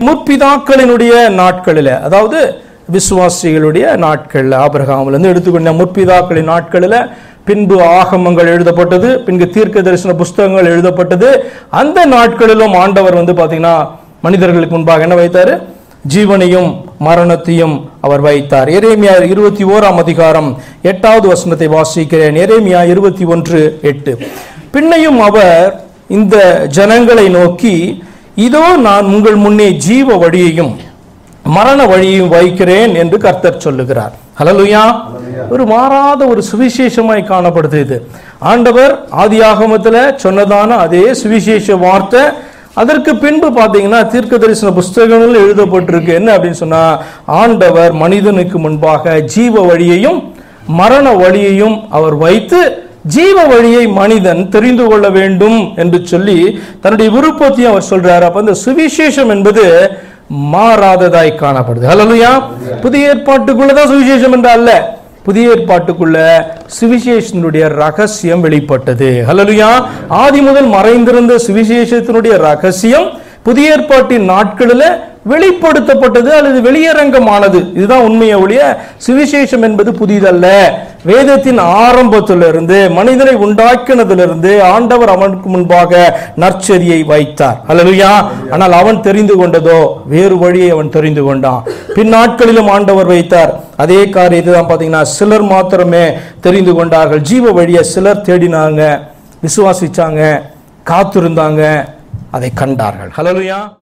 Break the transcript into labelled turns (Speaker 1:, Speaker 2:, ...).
Speaker 1: முற்பிதாக்களினுடைய நாட்களில் அதாவது விசுவாசிகளுடைய நாட்களில் ஆபிரகாமில் இருந்து எடுத்துக்கொண்ட முற்பிதாக்களின் நாட்களில் பின்பு ஆகமங்கள் எழுதப்பட்டது பின்பு தீர்க்க தரிசன புஸ்தகங்கள் எழுதப்பட்டது அந்த நாட்களிலும் ஆண்டவர் வந்து பார்த்தீங்கன்னா மனிதர்களுக்கு முன்பாக என்ன வைத்தாரு ஜீவனையும் மரணத்தையும் அவர் வைத்தார் எரேமியா இருபத்தி ஓராம் அதிகாரம் எட்டாவது வசனத்தை வாசிக்கிறேன் எரேமியா இருபத்தி ஒன்று எட்டு பின்னையும் அவர் இந்த ஜனங்களை நோக்கி இதோ நான் உங்கள் முன்னே ஜீவ வழியையும் மரண வழியையும் வைக்கிறேன் என்று கர்த்தர் சொல்லுகிறார் ஹலலுயா ஒரு மாறாத ஒரு சுவிசேஷமாய் காணப்படுது இது ஆண்டவர் ஆதியாகமத்துல சொன்னதான அதே சுவிசேஷ வார்த்தை அதற்கு பின்பு பார்த்தீங்கன்னா தீர்க்க தரிசன புஸ்தகங்கள் எழுதப்பட்டிருக்கு என்ன அப்படின்னு சொன்னா ஆண்டவர் மனிதனுக்கு முன்பாக ஜீவ வழியையும் மரண வழியையும் அவர் வைத்து ஜீவ வழியை மனிதன் தெரிந்து கொள்ள வேண்டும் என்று சொல்லி தன்னுடைய விருப்பத்தையும் அவர் சொல்றாரு அப்ப இந்த சுவிசேஷம் என்பது மாறாததாய் காணப்படுது ஹalleluya புதிய ஏற்பாட்டுக்குள்ளதான் சுவிசேஷம் என்று அல்ல புதிய ஏற்பாட்டுக்குள்ள சுவிசேஷத்தினுடைய ரகசியம் வெளிப்பட்டது ஹalleluya ஆதி முதல் மறைந்திருந்த சுவிசேஷத்தினுடைய ரகசியம் புதிய ஏற்பாட்டின் நாட்களில் வெளிப்படுத்தப்பட்டது அல்லது வெளியரங்கமானது இதுதான் உண்மையை ஒழிய சுவிசேஷம் என்பது புதிதல்ல வேதத்தின் ஆரம்பத்திலிருந்து மனிதனை உண்டாக்கினதிலிருந்து ஆண்டவர் அவனுக்கு முன்பாக நற்செரியை வைத்தார் அல்லலுயா ஆனால் அவன் தெரிந்து கொண்டதோ வேறு வழியை அவன் தெரிந்து கொண்டான் பின் நாட்களிலும் ஆண்டவர் வைத்தார் அதே காரியத்தை தான் பார்த்தீங்கன்னா சிலர் மாத்திரமே தெரிந்து கொண்டார்கள் ஜீவ வழியை சிலர் தேடினாங்க விசுவாசிச்சாங்க காத்திருந்தாங்க அதை கண்டார்கள் ஹalleluya